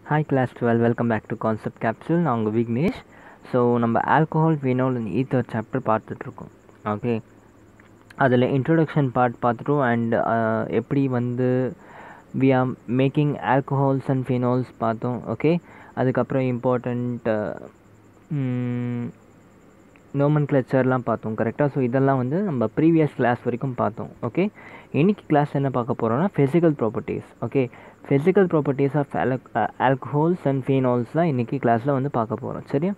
hi class twelve welcome back to concept capsule நான் உங்கள் Vignesh so நம்ம alcohol phenol and ether chapter பார்த்துட்ருக்கோம் okay அதில் இன்ட்ரொடக்ஷன் பார்ட் பார்த்துட்டோம் அண்ட் எப்படி வந்து we are making alcohols and phenols பார்த்தோம் ஓகே அதுக்கப்புறம் இம்பார்ட்டண்ட் நோமன் கிளச்சர்லாம் பார்த்தோம் கரெக்டாக ஸோ இதெல்லாம் வந்து நம்ம ப்ரீவியஸ் கிளாஸ் வரைக்கும் பார்த்தோம் ஓகே இன்றைக்கி கிளாஸ் என்ன பார்க்க போகிறோம்னா physical properties okay physical properties of alcohols and phenols தான் இன்றைக்கி கிளாஸில் வந்து பார்க்க போகிறோம் சரியா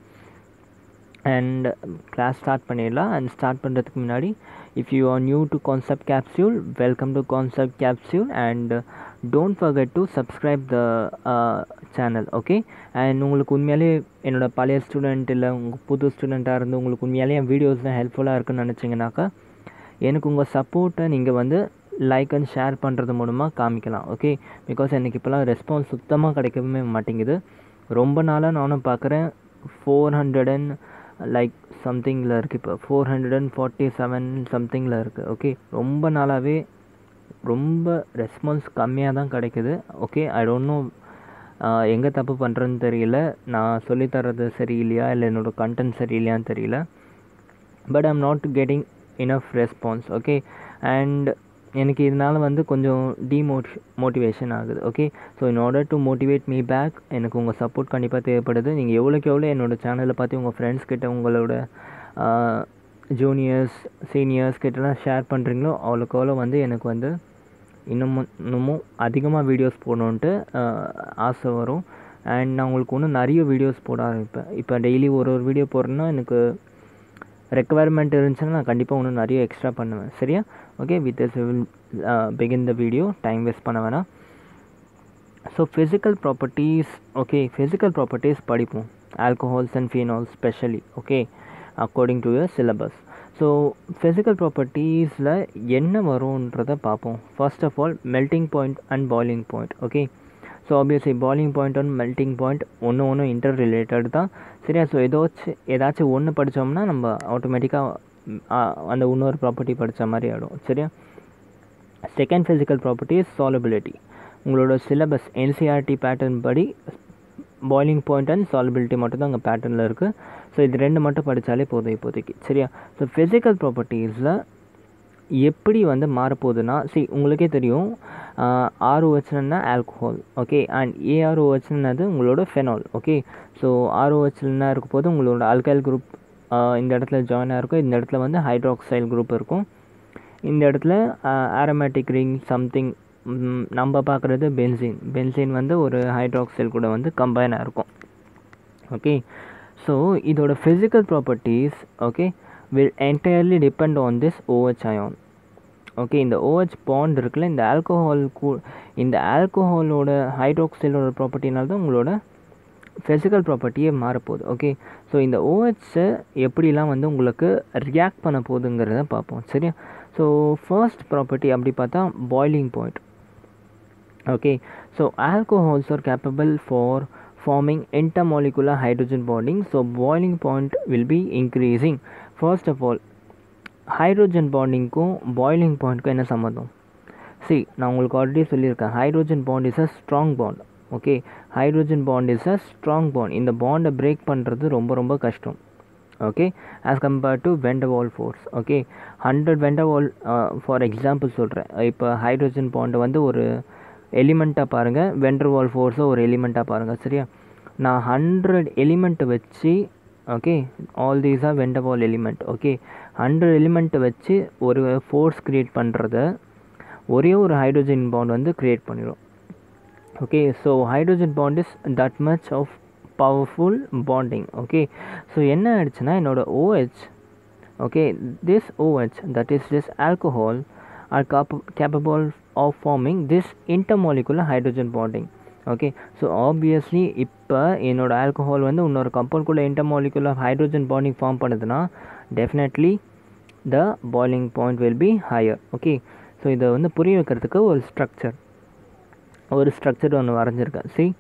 அண்ட் கிளாஸ் ஸ்டார்ட் பண்ணிடலாம் அண்ட் ஸ்டார்ட் பண்ணுறதுக்கு முன்னாடி if you are new to concept capsule welcome to concept capsule and don't forget to subscribe the channel okay and உங்களுக்கு உண்மையாலே என்னோடய பழைய ஸ்டூடெண்ட் இல்லை உங்கள் புது ஸ்டூடெண்ட்டாக இருந்து உங்களுக்கு உண்மையாலே என் வீடியோஸ் தான் ஹெல்ப்ஃபுல்லாக இருக்குன்னு நினச்சிங்கனாக்கா எனக்கு உங்கள் சப்போர்ட்டை நீங்கள் வந்து லைக் அண்ட் ஷேர் பண்ணுறது மூலமாக காமிக்கலாம் ஓகே பிகாஸ் எனக்கு இப்போலாம் ரெஸ்பான்ஸ் சுத்தமாக கிடைக்கவே மாட்டேங்குது ரொம்ப நாளாக நானும் பார்க்குறேன் ஃபோர் ஹண்ட்ரட் அண்ட் லைக் சம்திங்கில் இருக்குது இப்போ four hundred and forty seven சம்திங்கில் இருக்குது ஓகே ரொம்ப நாளாகவே ரொம்ப ரெஸ்பான்ஸ் கம்மியாக தான் கிடைக்குது ஓகே ஐ டோன்ட் நோ எங்கே தப்பு பண்ணுறேன்னு தெரியல நான் சொல்லித்தரது சரியில்லையா இல்லை என்னோடய கண்டென்ட் சரியில்லையான்னு தெரியல but I'm not getting enough response okay and எனக்கு இதனால் வந்து கொஞ்சம் டிமோட் மோட்டிவேஷன் ஆகுது okay so in order to motivate me back எனக்கு உங்கள் சப்போர்ட் கண்டிப்பாக தேவைப்படுது நீங்கள் எவ்வளோக்கு எவ்வளோ என்னோடய சேனலை பார்த்து உங்கள் ஃப்ரெண்ட்ஸ் கிட்ட உங்களோட ஜூனியர்ஸ் சீனியர்ஸ் கிட்டலாம் ஷேர் பண்ணுறீங்களோ அவ்வளோக்கு அவ்வளோ வந்து எனக்கு வந்து இன்னமும் இன்னமும் அதிகமாக வீடியோஸ் போடணுன்ட்டு ஆசை வரும் அண்ட் நான் உங்களுக்கு இன்னும் நிறைய வீடியோஸ் போட ஆரம்பிப்பேன் இப்போ டெய்லி ஒரு ஒரு வீடியோ போடுறேன்னா எனக்கு ரெக்குவயர்மெண்ட் இருந்துச்சுன்னா நான் கண்டிப்பாக இன்னும் நிறைய எக்ஸ்ட்ரா பண்ணுவேன் சரியா okay with this will begin the video time waste பண்ண வேணாம் so physical properties okay physical properties படிப்போம் alcohols and phenols specially okay according to your syllabus so physical ப்ராப்பர்ட்டிஸில் என்ன வரும்ன்றதை பார்ப்போம் first of all melting point and boiling point okay so obviously boiling point and melting point ஒன்று ஒன்று inter related தான் சரியா so ஏதாச்சும் ஏதாச்சும் ஒன்று படித்தோம்னா நம்ம ஆட்டோமேட்டிக்காக அந்த இன்னொரு ப்ராப்பர்ட்டி படித்த மாதிரி ஆகிடும் சரியா second physical property is solubility உங்களோட சிலபஸ் என்சிஆர்டி பேட்டர்ன் படி பாய்லிங் பாயிண்ட் அண்ட் சாலபிலிட்டி மட்டும் தான் அங்கே பேட்டர்னில் இருக்குது ஸோ இது ரெண்டு மட்டும் படித்தாலே போதும் இப்போதைக்கு சரியா ஸோ ஃபிசிக்கல் ப்ராப்பர்ட்டிஸில் எப்படி வந்து மாறப்போகுதுன்னா சி உங்களுக்கே தெரியும் ஆர்ஓஹெச்னா ஆல்கஹால் ஓகே அண்ட் ஏஆர்ஓஹெச்னது உங்களோட ஃபெனால் ஓகே ஸோ ஆர்ஓஹெச்னா இருக்க போது உங்களோட அல்கைல் குரூப் இந்த இடத்துல ஜாயின் ஆகிருக்கும் இந்த இடத்துல வந்து ஹைட்ராக்சைல் குரூப் இருக்கும் இந்த இடத்துல ஆரோமேட்டிக் ரிங் சம்திங் நம்ம பார்க்குறது பென்சின் பென்சின் வந்து ஒரு ஹைட்ராக்சைல் கூட வந்து கம்பைன் ஆகிருக்கும் ஓகே ஸோ இதோட physical properties okay will entirely depend on this OH ion okay இந்த ஓஹெச் பாண்ட் இருக்குல்ல இந்த ஆல்கோஹால் கூ இந்த ஆல்கோஹாலோட ஹைட்ராக்சைலோட ப்ராப்பர்ட்டினால தான் உங்களோட ஃபிசிக்கல் ப்ராப்பர்ட்டியே மாறப்போகுது ஓகே ஸோ இந்த ஓஹெச்சை எப்படிலாம் வந்து உங்களுக்கு ரியாக்ட் பண்ண போகுதுங்கிறத பார்ப்போம் சரியா ஸோ ஃபர்ஸ்ட் ப்ராப்பர்ட்டி அப்படி பார்த்தா boiling point okay so alcohols are capable for forming intermolecular hydrogen bonding so boiling point will be increasing first of all hydrogen பாண்டிங்க்கும் பாய்லிங் பாயிண்ட்க்கும் என்ன சம்மந்தம் சி நான் உங்களுக்கு ஆல்ரெடி சொல்லியிருக்கேன் hydrogen bond is a strong bond okay hydrogen bond is a strong bond இந்த பாண்டை break பண்ணுறது ரொம்ப ரொம்ப கஷ்டம் okay as compared to van der Waals force okay hundred van der Waals for example சொல்கிறேன் இப்போ ஹைட்ரோஜன் பாண்டை வந்து ஒரு எலிமெண்ட்டாக பாருங்கள் வெண்டர்வால் ஃபோர்ஸை ஒரு எலிமெண்ட்டாக பாருங்கள் சரியா நான் ஹண்ட்ரட் எலிமெண்ட்டை வச்சு okay all these are van der Waals element okay hundred எலிமெண்ட்டை வச்சு ஒரு ஃபோர்ஸ் க்ரியேட் பண்ணுறத ஒரே ஒரு ஹைட்ரோஜன் பாண்ட் வந்து க்ரியேட் பண்ணிடும் okay so hydrogen bond is that much of powerful bonding okay so என்ன ஆயிடுச்சுன்னா என்னோடய OH okay this OH that is this alcohol are cap capable of forming this intermolecular hydrogen bonding okay so obviously இப்போ என்னோடய alcohol வந்து இன்னொரு compound கூட intermolecular hydrogen bonding form பண்ணுதுன்னா definitely the boiling point will be higher okay so இதை வந்து புரிய வைக்கிறதுக்கு ஒரு ஸ்ட்ரக்சர் ஒரு ஸ்ட்ரக்சர் ஒன்று வரைஞ்சிருக்கேன் சி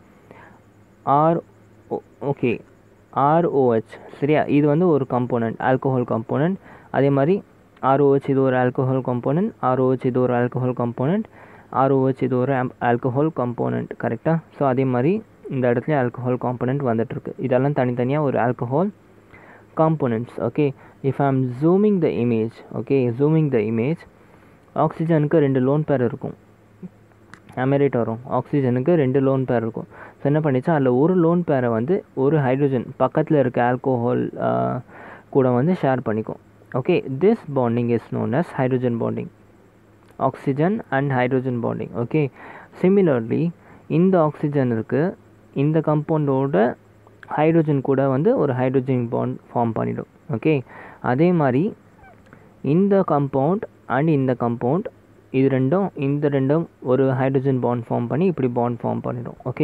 ஆர் ஓகே ஆர்ஓஹெச் சரியா இது வந்து ஒரு கம்போனண்ட் ஆல்கோஹால் கம்போனண்ட் அதே மாதிரி ROH இது ஒரு ஆல்கோஹால் காம்போனன்ட் ROH இது ஒரு ஆல்கோஹால் காம்போனன்ட் ROH இது ஒரு ஆல்கோஹால் காம்போனன்ட் கரெக்டாக ஸோ அதே மாதிரி இந்த இடத்துல ஆல்கஹால் காம்பனண்ட் வந்துட்டுருக்கு இதெல்லாம் தனித்தனியாக ஒரு alcohol components okay if I'm zooming the image okay zooming the image ஆக்சிஜனுக்கு ரெண்டு லோன் பேர் இருக்கும் அமெரேட் வரும் ஆக்சிஜனுக்கு ரெண்டு லோன் பேர் இருக்கும் ஸோ என்ன பண்ணிச்சா அதில் ஒரு லோன் பேரை வந்து ஒரு ஹைட்ரோஜன் பக்கத்தில் இருக்க ஆல்கோஹால் கூட வந்து ஷேர் பண்ணிக்கும் okay this bonding is known as hydrogen bonding oxygen and hydrogen bonding okay similarly இந்த ஆக்சிஜன் இருக்குது இந்த கம்பவுண்டோட ஹைட்ரோஜன் கூட வந்து ஒரு ஹைட்ரோஜன் பாண்ட் ஃபார்ம் பண்ணிடும் ஓகே அதே மாதிரி இந்த கம்பவுண்ட் அண்ட் இந்த கம்பவுண்ட் இது ரெண்டும் இந்த ரெண்டும் ஒரு ஹைட்ரோஜன் பாண்ட் ஃபார்ம் பண்ணி இப்படி பாண்ட் ஃபார்ம் பண்ணிடும் ஓகே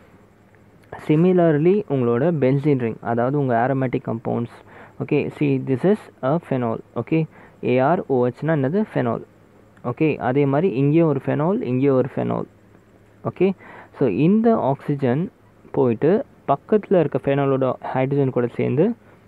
சிமிலர்லி உங்களோட பென்சின் ரிங் அதாவது உங்கள் aromatic compounds okay see this is a phenol okay AR ஓஹெச்னா என்னது ஃபெனால் ஓகே அதே மாதிரி இங்கேயும் ஒரு ஃபெனால் இங்கேயும் ஒரு ஃபெனால் ஓகே ஸோ இந்த ஆக்சிஜன் போயிட்டு பக்கத்தில் இருக்க ஃபெனாலோட ஹைட்ரஜன் கூட சேர்ந்து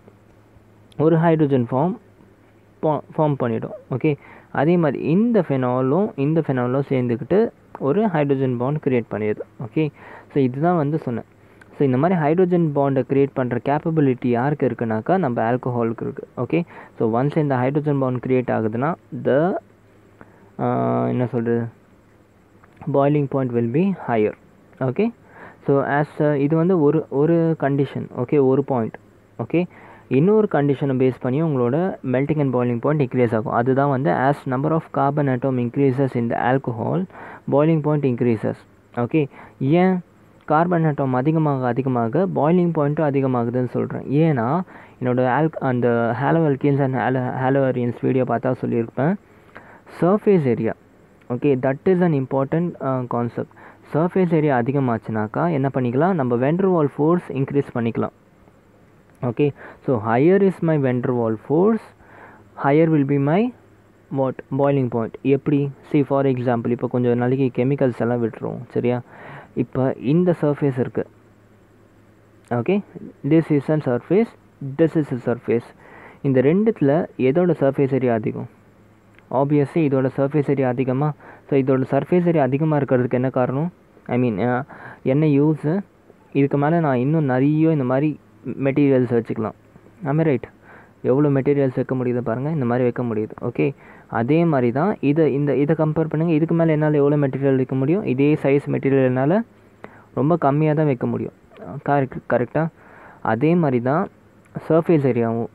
ஒரு ஹைட்ரஜன் ஃபார்ம் ஃபார்ம் பண்ணிடும் ஓகே அதே மாதிரி இந்த ஃபெனாலும் இந்த ஃபெனாலும் சேர்ந்துக்கிட்டு ஒரு ஹைட்ரஜன் பாண்ட் க்ரியேட் பண்ணிடுது ஓகே ஸோ இதுதான் வந்து சொன்னேன் ஸோ இந்த மாதிரி ஹைட்ரோஜன் பாண்டை க்ரியேட் பண்ணுற கேப்பபிலிட்டி யாருக்கு இருக்குனாக்கா நம்ம ஆல்கஹாலுக்கு இருக்குது ஓகே ஸோ ஒன்ஸ் இந்த ஹைட்ரோஜன் பாண்ட் க்ரியேட் ஆகுதுன்னா த என்ன சொல்கிறது boiling point will be higher okay so as இது வந்து ஒரு ஒரு கண்டிஷன் ஓகே ஒரு பாயிண்ட் ஓகே இன்னொரு கண்டிஷனை பேஸ் பண்ணி உங்களோட melting and boiling point increase ஆகும் அதுதான் வந்து as number of carbon atom increases in the alcohol boiling point increases okay ஏன் கார்பன் அட்டோம் அதிகமாக அதிகமாக பாய்லிங் பாயிண்ட்டும் அதிகமாகுதுன்னு சொல்கிறேன் ஏன்னா என்னோடய ஆல் அந்த halo alkenes and halo halo arenes video பார்த்தா சொல்லியிருப்பேன் surface area okay that is an important concept surface area அதிகமாச்சுனாக்கா என்ன பண்ணிக்கலாம் நம்ம வெண்டர் வால் ஃபோர்ஸ் இன்க்ரீஸ் பண்ணிக்கலாம் okay so higher is my van der Waals force higher will be my what boiling point எப்படி see for example இப்போ கொஞ்சம் நாளைக்கு chemicals எல்லாம் விட்டுருவோம் சரியா இப்போ இந்த சர்ஃபேஸ் இருக்குது okay this is an surface this is a surface இந்த ரெண்டுத்தில் எதோட சர்ஃபேஸ் ஏரியா அதிகம் ஆப்வியஸ்லி இதோட சர்ஃபேஸ் ஏரியா அதிகமாக ஸோ இதோட சர்ஃபேஸ் ஏரியா அதிகமாக இருக்கிறதுக்கு என்ன காரணம் ஐ மீன் என்ன யூஸு இதுக்கு மேலே நான் இன்னும் நிறைய இந்த மாதிரி மெட்டீரியல்ஸ் வச்சுக்கலாம் ஆமே ரைட் எவ்வளோ மெட்டீரியல்ஸ் வைக்க முடியுது பாருங்கள் இந்த மாதிரி வைக்க முடியுது ஓகே அதே மாதிரி தான் இதை இந்த இதை கம்பேர் பண்ணுங்கள் இதுக்கு மேலே என்னால் எவ்வளோ மெட்டீரியல் வைக்க முடியும் இதே சைஸ் மெட்டீரியல் என்னால் ரொம்ப கம்மியாக தான் வைக்க முடியும் கரெக்ட் கரெக்டாக அதே மாதிரி தான் சர்ஃபேஸ் ஏரியாவும்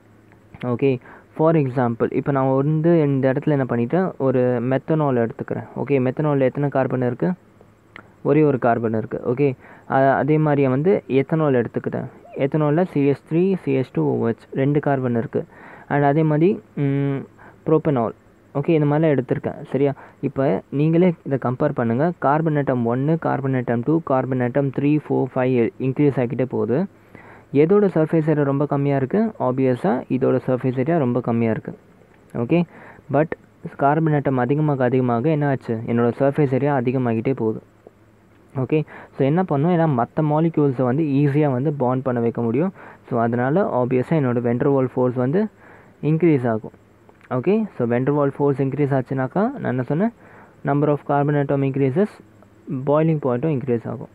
ஓகே ஃபார் எக்ஸாம்பிள் இப்போ நான் வந்து இந்த இடத்துல என்ன பண்ணிட்டேன் ஒரு மெத்தனால் எடுத்துக்கிறேன் ஓகே மெத்தனாலில் எத்தனை கார்பன் இருக்குது ஒரே ஒரு கார்பன் இருக்குது ஓகே அதே மாதிரி வந்து எத்தனால் எடுத்துக்கிட்டேன் எத்தனாலில் CH three CS two OH ரெண்டு கார்பன் இருக்குது அண்ட் அதே மாதிரி ப்ரோப்பனால் ஓகே இந்த மாதிரிலாம் எடுத்திருக்கேன் சரியா இப்போ நீங்களே இதை கம்பேர் பண்ணுங்கள் கார்பன் ஐட்டம் ஒன்று carbon atom two carbon atom three four five increase ஆகிக்கிட்டே போகுது எதோட சர்ஃபேஸ் ஏரியா ரொம்ப கம்மியாக இருக்குது ஆப்வியஸாக இதோட சர்ஃபேஸ் ஏரியா ரொம்ப கம்மியாக இருக்குது ஓகே பட் கார்பன் ஐட்டம் அதிகமாக அதிகமாக என்ன ஆச்சு என்னோடய சர்ஃபேஸ் ஏரியா அதிகமாகிட்டே போகுது ஓகே ஸோ என்ன பண்ணும் ஏன்னா மற்ற மாலிக்யூல்ஸை வந்து ஈஸியாக வந்து பாண்ட் பண்ண வைக்க முடியும் ஸோ அதனால் ஆப்வியஸாக என்னோடய வென்ட்ரவால் ஃபோர்ஸ் வந்து இன்க்ரீஸ் ஆகும் okay so van der Waals force increase ஆச்சுனாக்கா நான் என்ன சொன்னேன் number of carbon atom increases boiling பாயிண்ட்டும் இன்க்ரீஸ் ஆகும்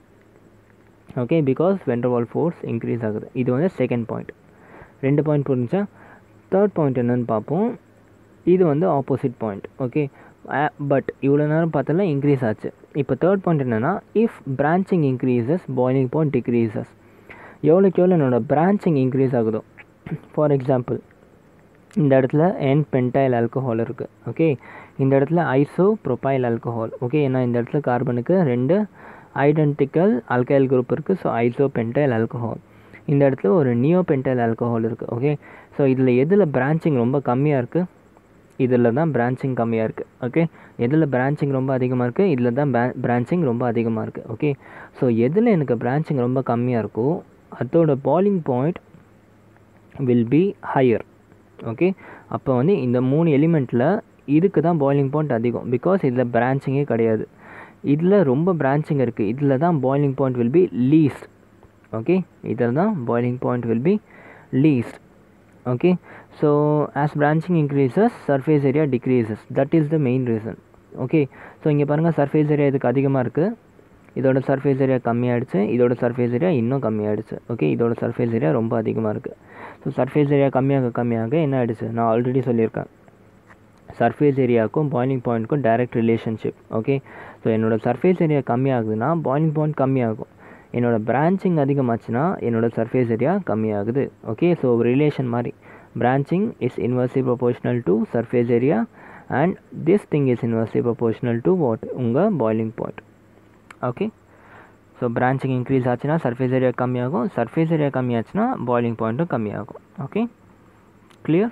okay because van der Waals force increase ஆகுது இது வந்து செகண்ட் பாயிண்ட் ரெண்டு பாயிண்ட் புரிஞ்சா தேர்ட் பாயிண்ட் என்னென்னு பார்ப்போம் இது வந்து ஆப்போசிட் பாயிண்ட் ஓகே பட் இவ்வளோ நேரம் பார்த்தோம்னா இன்க்ரீஸ் ஆச்சு இப்போ தேர்ட் பாயிண்ட் என்னென்னா if branching increases boiling point decreases எவ்வளோக்கு எவ்வளோ என்னோடய பிரான்ச்சிங் இன்க்ரீஸ் ஆகுதோ ஃபார் எக்ஸாம்பிள் இந்த இடத்துல என் பென்டைல் ஆல்கஹால் இருக்குது ஓகே இந்த இடத்துல ஐசோ ப்ரொபைல் ஆல்கஹால் ஓகே ஏன்னா இந்த இடத்துல கார்பனுக்கு ரெண்டு ஐடென்டிக்கல் ஆல்கைல் குரூப் இருக்குது ஸோ ஐசோ பென்டைல் ஆல்கஹால் இந்த இடத்துல ஒரு நியோ பென்டைல் ஆல்கஹால் இருக்குது ஓகே ஸோ இதில் எதில் பிரான்ச்சிங் ரொம்ப கம்மியாக இருக்குது இதில் தான் பிரான்ச்சிங் கம்மியாக இருக்குது ஓகே எதில் பிரான்ச்சிங் ரொம்ப அதிகமாக இருக்குது இதில் தான் பிரான்ச்சிங் ரொம்ப அதிகமாக இருக்குது ஓகே ஸோ எதில் எனக்கு பிரான்ச்சிங் ரொம்ப கம்மியாக இருக்கோ அதோட boiling point will be higher okay அப்போ வந்து இந்த மூணு எலிமெண்ட்டில் இதுக்கு தான் பாய்லிங் பாயிண்ட் அதிகம் பிகாஸ் இதில் பிரான்ச்சிங்கே கிடையாது இதில் ரொம்ப பிரான்ச்சிங் இருக்குது இதில் தான் boiling point will be least okay இதில் தான் boiling point will be least okay so as branching increases surface area decreases that is the main reason okay so இங்கே பாருங்கள் சர்ஃபேஸ் ஏரியா இதுக்கு அதிகமாக இருக்குது இதோட சர்ஃபேஸ் ஏரியா கம்மியாகிடுச்சு இதோட சர்ஃபேஸ் ஏரியா இன்னும் கம்மியாகிடுச்சு ஓகே இதோட சர்ஃபேஸ் ஏரியா ரொம்ப அதிகமாக இருக்குது ஸோ சர்ஃபேஸ் ஏரியா கம்மியாக கம்மியாக என்ன ஆகிடுச்சு நான் ஆல்ரெடி சொல்லியிருக்கேன் சர்ஃபேஸ் ஏரியாவுக்கும் பாயிலிங் பாயிண்ட்க்கும் டைரக்ட் ரிலேஷன்ஷிப் ஓகே ஸோ என்னோடய சர்ஃபேஸ் ஏரியா கம்மியாகுதுன்னா பாயிலிங் பாயிண்ட் கம்மியாகும் என்னோடய பிரான்ச்சிங் அதிகமாச்சுன்னா என்னோடய சர்ஃபேஸ் ஏரியா கம்மியாகுது ஓகே ஸோ ரிலேஷன் மாதிரி branching is inversely proportional to surface area and this thing is inversely proportional to what உங்கள் boiling point okay so branching increase ஆச்சுன்னா surface area கம்மியாகும் surface area கம்மியாச்சுன்னா boiling பாயிண்ட்டும் கம்மியாகும் okay clear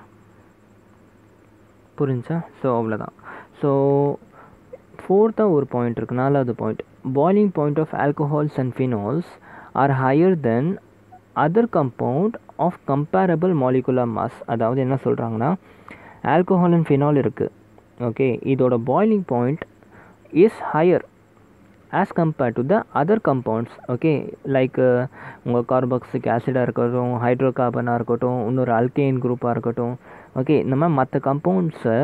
புரிஞ்சா so அவ்வளோதான் so ஃபோர்த்தாக ஒரு பாயிண்ட் இருக்குது நாலாவது point boiling point of alcohols and phenols are higher than other compound of comparable molecular mass அதாவது என்ன சொல்கிறாங்கன்னா ஆல்கஹால் அண்ட் ஃபினால் இருக்குது ஓகே இதோட boiling point is higher as compared to the other compounds okay like உங்கள் carboxylic ஆசிடாக இருக்கட்டும் hydro கார்பனாக இருக்கட்டும் இன்னொரு அல்கெயின் குரூப்பாக இருக்கட்டும் ஓகே இந்த மாதிரி மற்ற கம்பவுண்ட்ஸை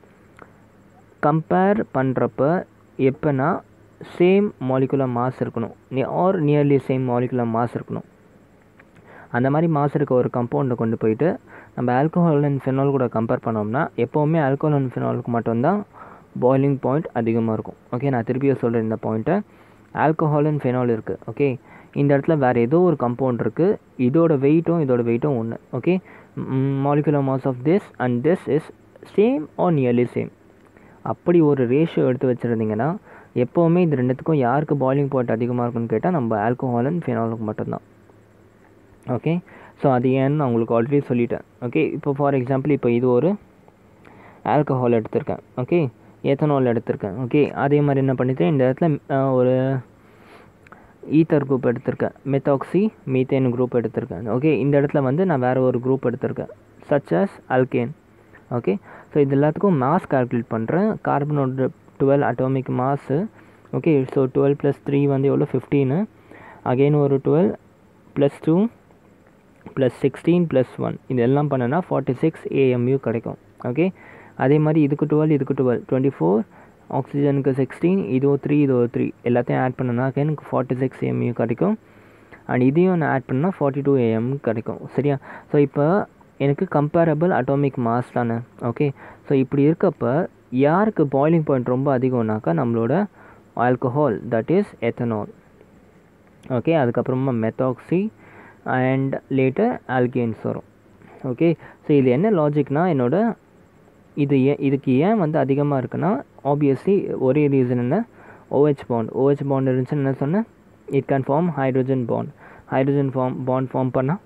கம்பேர் பண்ணுறப்ப எப்போனா சேம் மாலிகுலர் மாஸ் இருக்கணும் or nearly same molecular mass இருக்கணும் அந்த மாதிரி மாஸ் இருக்க ஒரு கம்பவுண்டை கொண்டு போயிட்டு நம்ம ஆல்கஹால் அண்ட் ஃபினால் கூட கம்பேர் பண்ணோம்னா எப்போவுமே ஆல்கஹால் அண்ட் ஃபினாலுக்கு மட்டும்தான் பாயிலிங் பாயிண்ட் அதிகமாக இருக்கும் ஓகே நான் திருப்பியும் சொல்கிறேன் இந்த பாயிண்ட்டை ஆல்கஹால் அண்ட் ஃபெனால் இருக்குது ஓகே இந்த இடத்துல வேறு ஏதோ ஒரு கம்பவுண்ட் இருக்குது இதோட வெயிட்டும் இதோட வெயிட்டும் ஒன்று okay molecular mass of this and this is same or nearly same அப்படி ஒரு ரேஷியோ எடுத்து வச்சுருந்தீங்கன்னா எப்போவுமே இது ரெண்டுத்துக்கும் யாருக்கு பாயிலிங் பாயிண்ட் அதிகமாக இருக்குன்னு கேட்டால் நம்ம ஆல்கஹால் அண்ட் ஃபெனாலுக்கு மட்டும்தான் ஓகே ஸோ அது ஏன்னு நான் உங்களுக்கு ஆல்ரெடி சொல்லிட்டேன் ஓகே இப்போ ஃபார் எக்ஸாம்பிள் இப்போ இது ஒரு ஆல்கஹால் எடுத்திருக்கேன் ஓகே ஏத்தனால் எடுத்திருக்கேன் ஓகே அதே மாதிரி என்ன பண்ணிட்டேன் இந்த இடத்துல ஒரு ஈத்தர் குரூப் எடுத்திருக்கேன் மெத்தாக்சி மீத்தேன் குரூப் எடுத்திருக்கேன் ஓகே இந்த இடத்துல வந்து நான் வேறு ஒரு குரூப் எடுத்திருக்கேன் such as alkane okay so இது எல்லாத்துக்கும் மாஸ் கால்குலேட் பண்ணுறேன் கார்பனோட twelve atomic mass okay so twelve plus three வந்து எவ்வளோ ஃபிஃப்டீனு அகெயின் ஒரு twelve plus two plus sixteen plus one இதெல்லாம் பண்ணனா ஃபார்ட்டி சிக்ஸ் ஏஎம்யூ கிடைக்கும் ஓகே அதே மாதிரி இதுக்கு டுவெல் இதுக்கு டுவெல் டுவெண்ட்டி ஃபோர் ஆக்சிஜனுக்கு சிக்ஸ்டீன் இதோ த்ரீ இதோ த்ரீ எல்லாத்தையும் ஆட் பண்ணனா எனக்கு ஃபார்ட்டி சிக்ஸ் ஏஎம்யூ கிடைக்கும் அண்ட் இதையும் நான் ஆட் பண்ணால் ஃபார்ட்டி டூ ஏஎம் கிடைக்கும் சரியா ஸோ இப்போ எனக்கு கம்பேரபிள் அட்டாமிக் மாஸ் தானே ஓகே ஸோ இப்படி இருக்கப்போ யாருக்கு பாயிலிங் பாயிண்ட் ரொம்ப அதிகம்னாக்கா நம்மளோட alcohol that is ethanol okay அதுக்கப்புறமா மெத்தாக்சி அண்ட் லேட்டர் ஆல்கேன்ஸ் வரும் ஓகே ஸோ இது என்ன லாஜிக்னால் என்னோட இது ஏன் இதுக்கு ஏன் வந்து அதிகமாக இருக்குன்னா ஆப்வியஸ்லி ஒரே ரீசன் என்ன ஓஹெச் பாண்ட் ஓஹெச் பாண்ட் இருந்துச்சுன்னு என்ன சொன்னேன் it can form hydrogen bond hydrogen form bond form பண்ணால்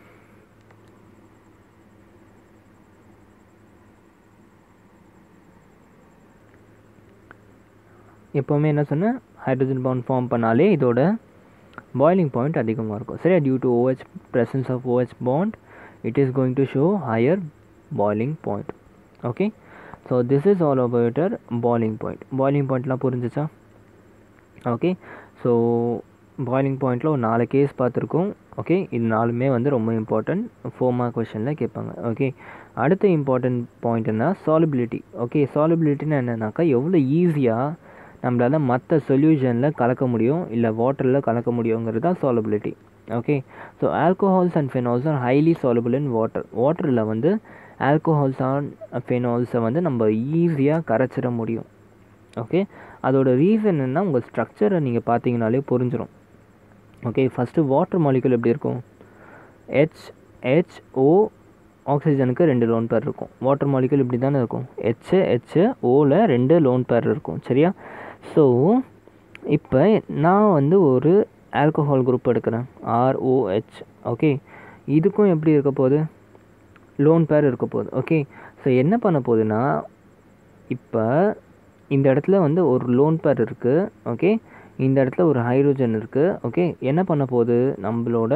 எப்போவுமே என்ன சொன்னேன் ஹைட்ரோஜன் பாண்ட் ஃபார்ம் பண்ணாலே இதோட பாயிலிங் பாயிண்ட் அதிகமாக இருக்கும் சரியா due to OH presence of OH bond it is going to show higher boiling point okay so this is all about the boiling point boiling பாயிண்ட்லாம் புரிஞ்சிச்சா ஓகே ஸோ பாயிலிங் பாயிண்டில் ஒரு நாலு கேஸ் பார்த்துருக்கோம் ஓகே இது நாலுமே வந்து ரொம்ப இம்பார்ட்டன்ட் ஃபோர் மார்க் கொஷனில் கேட்பாங்க ஓகே அடுத்த இம்பார்ட்டன்ட் பாயிண்ட் என்ன சாலிபிலிட்டி ஓகே சாலிபிலிட்டின்னு என்னன்னாக்கா எவ்வளோ ஈஸியாக நம்மளால் மற்ற சொல்யூஷனில் கலக்க முடியும் இல்லை வாட்டரில் கலக்க முடியுங்கிறது தான் solubility okay so alcohols and phenols are highly soluble in water வாட்டரில் வந்து ஆல்கோஹால்ஸ் அண்ட் ஃபெனால்ஸை வந்து நம்ம ஈஸியாக கரைச்சிட முடியும் ஓகே அதோட ரீசன் என்ன உங்கள் ஸ்ட்ரக்சரை நீங்கள் பார்த்தீங்கனாலே புரிஞ்சிடும் ஓகே ஃபஸ்ட்டு வாட்டர் மாலிகுல் எப்படி இருக்கும் ஹெச் ஹெச்ஓ ஆக்சிஜனுக்கு ரெண்டு லோன் பேர் இருக்கும் வாட்டர் மாலிகுல் இப்படி தானே இருக்கும் ஹெச் ஹெச் ஓவில் ரெண்டு லோன் பேர் இருக்கும் சரியா ஸோ இப்போ நான் வந்து ஒரு ஆல்கஹால் குரூப் எடுக்கிறேன் ஆர்ஓஹெச் ஓகே இதுக்கும் எப்படி இருக்க போகுது லோன் பேர் இருக்க போகுது ஓகே ஸோ என்ன பண்ண போகுதுன்னா இப்போ இந்த இடத்துல வந்து ஒரு லோன் பேர் இருக்குது ஓகே இந்த இடத்துல ஒரு ஹைட்ரோஜன் இருக்குது ஓகே என்ன பண்ண போகுது நம்மளோட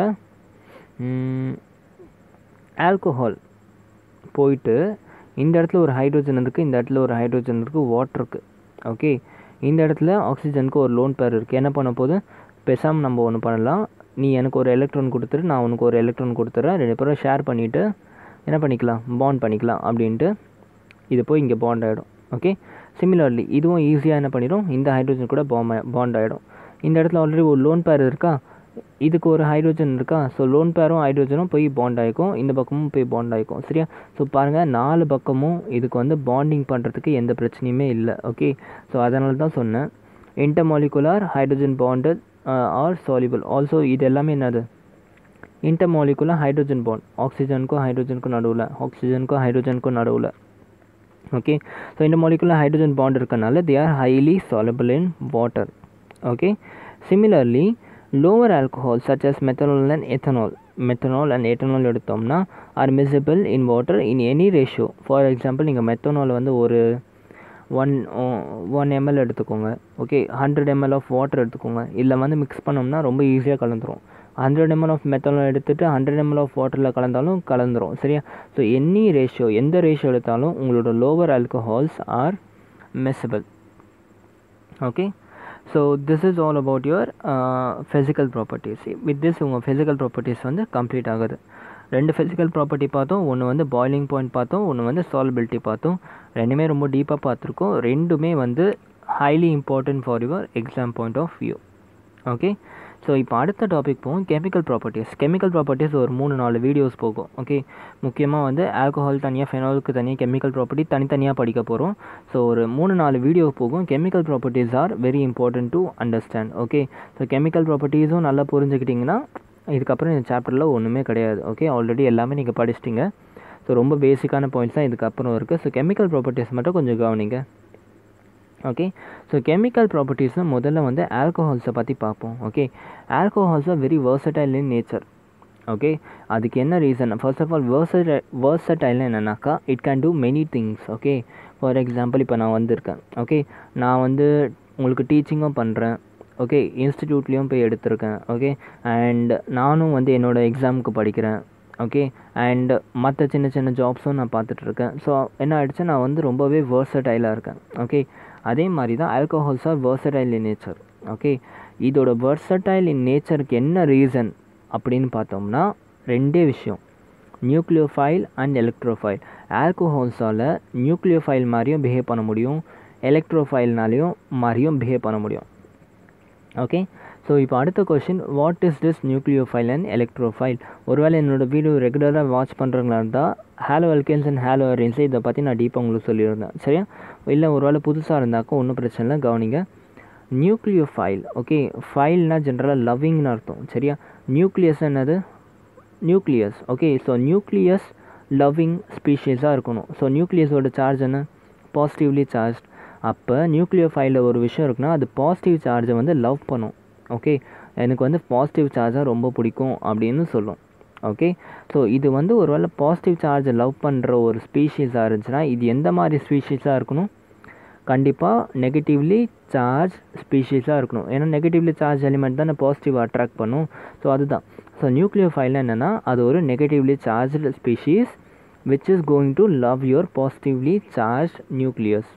ஆல்கோஹால் போயிட்டு இந்த இடத்துல ஒரு ஹைட்ரோஜன் இருக்குது இந்த இடத்துல ஒரு ஹைட்ரோஜன் இருக்குது வாட்டர் இருக்குது ஓகே இந்த இடத்துல ஆக்சிஜனுக்கு ஒரு லோன் பேர் இருக்குது என்ன பண்ண போது பெசாமல் நம்ம ஒன்று பண்ணலாம் நீ எனக்கு ஒரு எலக்ட்ரான் கொடுத்துரு நான் உனக்கு ஒரு எலக்ட்ரான் கொடுத்துட்றேன் ரெண்டு பேரும் ஷேர் பண்ணிவிட்டு என்ன பண்ணிக்கலாம் பாண்ட் பண்ணிக்கலாம் அப்படின்ட்டு இது போய் இங்கே பாண்ட் ஆகிடும் ஓகே சிமிலர்லி இதுவும் ஈஸியாக என்ன பண்ணிடும் இந்த ஹைட்ரோஜன் கூட பாம் பாண்ட் ஆகிடும் இந்த இடத்துல ஆல்ரெடி ஒரு லோன் பேர் இருக்கா இதுக்கு ஒரு ஹைட்ரோஜன் இருக்கா ஸோ லோன் பேரும் ஹைட்ரோஜனும் போய் பாண்ட் ஆகிக்கும் இந்த பக்கமும் போய் பாண்ட் ஆகிக்கும் சரியா ஸோ பாருங்கள் நாலு பக்கமும் இதுக்கு வந்து பாண்டிங் பண்ணுறதுக்கு எந்த பிரச்சனையுமே இல்லை ஓகே ஸோ அதனால தான் சொன்னேன் intermolecular hydrogen bonded are soluble also இது எல்லாமே என்னது இன்டர்மாலிகுலார் ஹைட்ரோஜன் பாண்ட் ஆக்சிஜனுக்கும் ஹைட்ரோஜனுக்கும் நடுவில் ஆக்சிஜனுக்கும் ஹைட்ரோஜனுக்கும் நடுவில் ஓகே ஸோ இந்த மாலிகுலர் ஹைட்ரோஜன் பாண்ட் இருக்கனால they are highly soluble in water okay similarly lower alcohol such as methanol and ethanol methanol and ethanol எடுத்தோம்னா are miscible in water in any ratio for example நீங்கள் methanol வந்து ஒரு one one ML எடுத்துக்கோங்க okay hundred ML of water எடுத்துக்கோங்க இதில் வந்து mix பண்ணோம்னா ரொம்ப ஈஸியாக கலந்துரும் ஹண்ட்ரட் எம்எல் ஆஃப் மெத்தனால் எடுத்துகிட்டு ஹண்ட்ரட் எம்எல் ஆஃப் வாட்டரில் கலந்தாலும் கலந்துரும் சரியா ஸோ எனி ரேஷியோ எந்த ரேஷியோ எடுத்தாலும் உங்களோட lower alcohols are miscible okay so this is all about your physical properties with this உங்கள் ஃபிசிக்கல் ப்ராப்பர்ட்டிஸ் வந்து கம்ப்ளீட் ஆகுது ரெண்டு ஃபிசிக்கல் ப்ராப்பர்ட்டி பார்த்தோம் ஒன்று வந்து பாய்லிங் பாயிண்ட் பார்த்தோம் ஒன்று வந்து சாலபிலிட்டி பார்த்தோம் ரெண்டுமே ரொம்ப டீப்பாக பார்த்துருக்கோம் ரெண்டுமே வந்து highly important for your exam point of view okay so இப்போ அடுத்த டாபிக் போகும் கெமிக்கல் ப்ராப்பர்ட்டிஸ் கெமிக்கல் ப்ராப்பர்ட்டிஸ் ஒரு மூணு நாலு வீடியோஸ் போகும் ஓகே முக்கியமாக வந்து ஆல்கஹால் தனியாக ஃபெனாலுக்கு தனியாக கெமிக்கல் ப்ராப்பர்ட்டி தனித்தனியாக படிக்க போகிறோம் ஸோ ஒரு மூணு நாலு வீடியோ போகும் chemical properties are very important to understand okay so chemical ப்ராப்பர்ட்டிஸும் நல்லா புரிஞ்சுக்கிட்டிங்கன்னா இதுக்கப்புறம் இந்த சாப்டரில் ஒன்றுமே கிடையாது ஓகே ஆல்ரெடி எல்லாமே நீங்கள் படிச்சிட்டிங்க ஸோ ரொம்ப பேசிக்கான பாயிண்ட்ஸ் தான் இதுக்கப்புறம் இருக்குது ஸோ கெமிக்கல் ப்ராப்பர்ட்டிஸ் மட்டும் கொஞ்சம் கவனிங்க ஓகே ஸோ கெமிக்கல் ப்ராப்பர்ட்டிஸில் முதல்ல வந்து ஆல்கோஹால்ஸை பற்றி பார்ப்போம் okay alcohols are very versatile in nature okay அதுக்கு என்ன ரீசன் ஃபர்ஸ்ட் ஆஃப் ஆல் வேர்சடை வேர்சடைல்னு என்னென்னாக்கா it can do many things okay for example இப்போ நான் வந்திருக்கேன் ஓகே நான் வந்து உங்களுக்கு டீச்சிங்கும் பண்ணுறேன் ஓகே இன்ஸ்டிடியூட்லேயும் போய் எடுத்திருக்கேன் ஓகே அண்ட் நானும் வந்து என்னோடய எக்ஸாமுக்கு படிக்கிறேன் ஓகே அண்ட் மற்ற சின்ன சின்ன ஜாப்ஸும் நான் பார்த்துட்ருக்கேன் ஸோ என்ன ஆகிடுச்சு நான் வந்து ரொம்பவே வேர்சடைலாக இருக்கேன் ஓகே அதே மாதிரி தான் alcohols are versatile in nature okay இதோட வேர்சடைல் இன் நேச்சருக்கு என்ன ரீசன் அப்படின்னு பார்த்தோம்னா ரெண்டே விஷயம் நியூக்ளியோஃபைல் அண்ட் எலக்ட்ரோஃபைல் ஆல்கோஹால்ஸால் நியூக்ளியோஃபைல் மாதிரியும் பிஹேவ் பண்ண முடியும் எலக்ட்ரோஃபைல்னாலையும் மாதிரியும் பிஹேவ் பண்ண முடியும் ஓகே ஸோ இப்போ அடுத்த question what is this nucleophile and electrophile ஒருவேளை என்னோடய வீடியோ ரெகுலராக வாட்ச் பண்ணுறவங்களா இருந்தால் halo alkanes and halo arenes இதை பற்றி நான் டீப்பாக உங்களுக்கு சொல்லியிருந்தேன் சரியா இல்லை ஒருவேளை புதுசாக இருந்தாக்கா ஒன்றும் பிரச்சனை இல்லை கவனிங்க நியூக்ளியோஃபைல் ஓகே ஃபைல்னால் ஜென்ரலாக லவ்விங்னு அர்த்தம் சரியா நியூக்ளியஸ் என்னது nucleus okay so nucleus loving ஸ்பீஷீஸாக இருக்கணும் ஸோ நியூக்ளியஸோட சார்ஜ் என்ன பாசிட்டிவ்லி சார்ஜ் அப்போ நியூக்ளியோஃபைலில் ஒரு விஷயம் இருக்குன்னா அது பாசிட்டிவ் சார்ஜை வந்து லவ் பண்ணும் ஓகே எனக்கு வந்து பாசிட்டிவ் சார்ஜாக ரொம்ப பிடிக்கும் அப்படின்னு சொல்லும் ஓகே ஸோ இது வந்து ஒரு வேளை பாசிட்டிவ் சார்ஜை லவ் பண்ணுற ஒரு ஸ்பீஷீஸாக இருந்துச்சுன்னா இது எந்த மாதிரி ஸ்பீஷீஸாக இருக்கணும் கண்டிப்பாக நெகட்டிவ்லி சார்ஜ் ஸ்பீஷீஸாக இருக்கணும் ஏன்னா நெகட்டிவ்லி சார்ஜ் எலிமெண்ட் தானே பாசிட்டிவ் அட்ராக்ட் பண்ணும் ஸோ அதுதான் ஸோ நியூக்ளியோஃபைல் என்னென்னா அது ஒரு negatively charged species which is going to love your positively charge nucleus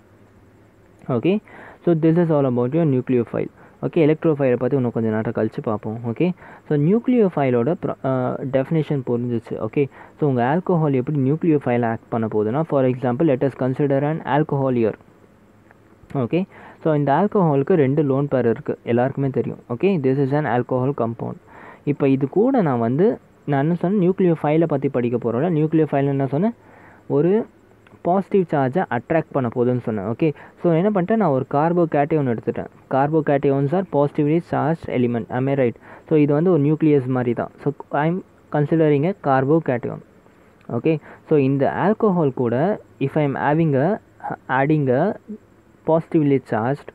okay so this is all about your nucleophile okay எலக்ட்ரோஃபைலை பற்றி இன்னும் கொஞ்சம் நேரம் கழித்து பார்ப்போம் ஓகே ஸோ நியூக்ளியோஃபைலோட டெஃபினேஷன் புரிஞ்சிச்சு ஓகே ஸோ உங்கள் ஆல்கோஹால் எப்படி நியூக்ளியோஃபைல் ஆக்ட் பண்ண போகுதுன்னா for example let us consider and alcohol here okay so இந்த ஆல்கோஹாலுக்கு ரெண்டு லோன் பேர் இருக்குது எல்லாருக்குமே தெரியும் okay this is an alcohol compound இப்போ இது கூட நான் வந்து நான் என்ன சொன்னேன் நியூக்ளியோ ஃபைலை பற்றி படிக்க போகிறோம்ல நியூக்ளியோ ஃபைல் என்ன சொன்னேன் ஒரு பாசிட்டிவ் சார்ஜை அட்ராக்ட் பண்ண போகுதுன்னு சொன்னேன் ஓகே ஸோ என்ன பண்ணிட்டேன் நான் ஒரு கார்போ கேட்டையோன் எடுத்துட்டேன் carbocations are positively charge element am I right so இது வந்து ஒரு நியூக்ளியஸ் மாதிரி தான் so I am considering a carbocation okay so இந்த ஆல்கோஹால் கூட if I am having a adding a positively charged